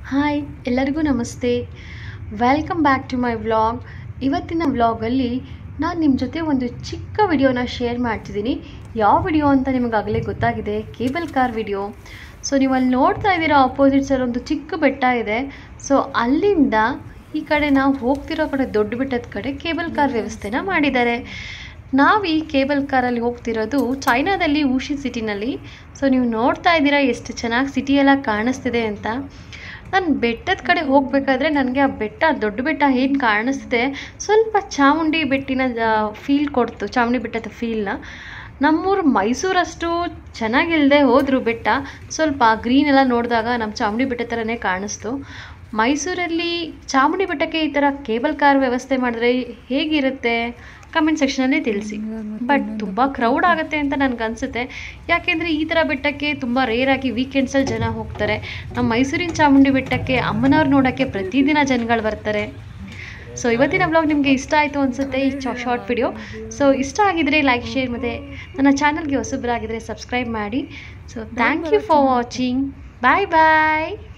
hi ಎಲ್ಲರಿಗೂ ನಮಸ್ತೆ welcome back to my vlog ಇವತ್ತಿನ ವ್ಲಾಗಲ್ಲಿ ನಾನು ನಿಮ್ಮ ಜೊತೆ ಒಂದು ಚಿಕ್ಕ ವಿಡಿಯೋನ ಶೇರ್ ಮಾಡ್ತಿದ್ದೀನಿ ಯಾವ ವಿಡಿಯೋ ಅಂತ ನಿಮಗಾಗಲೇ ಗೊತ್ತಾಗಿದೆ ಕೇಬಲ್ ಕಾರ್ ವಿಡಿಯೋ ಸೊ ನೀವು ಅಲ್ಲಿ ನೋಡ್ತಾ ಇದ್ದೀರಾ ಆಪೋಸಿಟ್ ಸರ್ ಒಂದು ಚಿಕ್ಕ ಬೆಟ್ಟ ಇದೆ ಸೊ ಅಲ್ಲಿಂದ ಈ ಕಡೆ ನಾವು ಹೋಗ್ತಿರೋ ಕಡೆ ದೊಡ್ಡ ಬೆಟ್ಟದ ಕಡೆ ಕೇಬಲ್ ಕಾರ್ ವ್ಯವಸ್ಥೆನ ಮಾಡಿದ್ದಾರೆ ನಾವು ಈ ಕೇಬಲ್ ಕಾರಲ್ಲಿ ಹೋಗ್ತಿರೋದು ಚೈನಾದಲ್ಲಿ ಊಷಿ ಸಿಟಿನಲ್ಲಿ ಸೊ ನೀವು ನೋಡ್ತಾ ಇದ್ದೀರಾ ಎಷ್ಟು ಚೆನ್ನಾಗಿ ಸಿಟಿ ಎಲ್ಲ ಕಾಣಿಸ್ತಿದೆ ಅಂತ ನಾನು ಬೆಟ್ಟದ ಕಡೆ ಹೋಗಬೇಕಾದ್ರೆ ನನಗೆ ಆ ಬೆಟ್ಟ ದೊಡ್ಡ ಬೆಟ್ಟ ಏನು ಕಾಣಿಸ್ತಿದೆ ಸ್ವಲ್ಪ ಚಾಮುಂಡಿ ಬೆಟ್ಟಿನ ಫೀಲ್ ಕೊಡ್ತು ಚಾಮುಂಡಿ ಬೆಟ್ಟದ ಫೀಲ್ನ ನಮ್ಮೂರು ಮೈಸೂರಷ್ಟು ಚೆನ್ನಾಗಿಲ್ಲದೆ ಹೋದ್ರು ಬೆಟ್ಟ ಸ್ವಲ್ಪ ಗ್ರೀನ್ ಎಲ್ಲ ನೋಡಿದಾಗ ನಮ್ಮ ಚಾಮುಂಡಿ ಬೆಟ್ಟ ಥರನೇ ಕಾಣಿಸ್ತು ಮೈಸೂರಲ್ಲಿ ಚಾಮುಂಡಿ ಬೆಟ್ಟಕ್ಕೆ ಈ ಥರ ಕೇಬಲ್ ಕಾರ್ ವ್ಯವಸ್ಥೆ ಮಾಡಿದ್ರೆ ಹೇಗಿರುತ್ತೆ ಕಮೆಂಟ್ ಸೆಕ್ಷನಲ್ಲಿ ತಿಳಿಸಿ ಬಟ್ ತುಂಬ ಕ್ರೌಡ್ ಆಗುತ್ತೆ ಅಂತ ನನಗೆ ಅನಿಸುತ್ತೆ ಯಾಕೆಂದರೆ ಈ ಥರ ಬೆಟ್ಟಕ್ಕೆ ತುಂಬ ರೇರಾಗಿ ವೀಕೆಂಡ್ಸಲ್ಲಿ ಜನ ಹೋಗ್ತಾರೆ ನಮ್ಮ ಮೈಸೂರಿನ ಚಾಮುಂಡಿ ಬೆಟ್ಟಕ್ಕೆ ಅಮ್ಮನವ್ರು ನೋಡೋಕ್ಕೆ ಪ್ರತಿದಿನ ಜನಗಳು ಬರ್ತಾರೆ ಸೊ ಇವತ್ತಿನ ಬ್ಲಾಗ್ ನಿಮಗೆ ಇಷ್ಟ ಆಯಿತು ಅನಿಸುತ್ತೆ ಈ ಶಾರ್ಟ್ ವಿಡಿಯೋ ಸೊ ಇಷ್ಟ ಆಗಿದ್ರೆ ಲೈಕ್ ಶೇರ್ ಮತ್ತು ನನ್ನ ಚಾನಲ್ಗೆ ಹೊಸಬರಾಗಿದ್ದರೆ ಸಬ್ಸ್ಕ್ರೈಬ್ ಮಾಡಿ so thank you for watching bye bye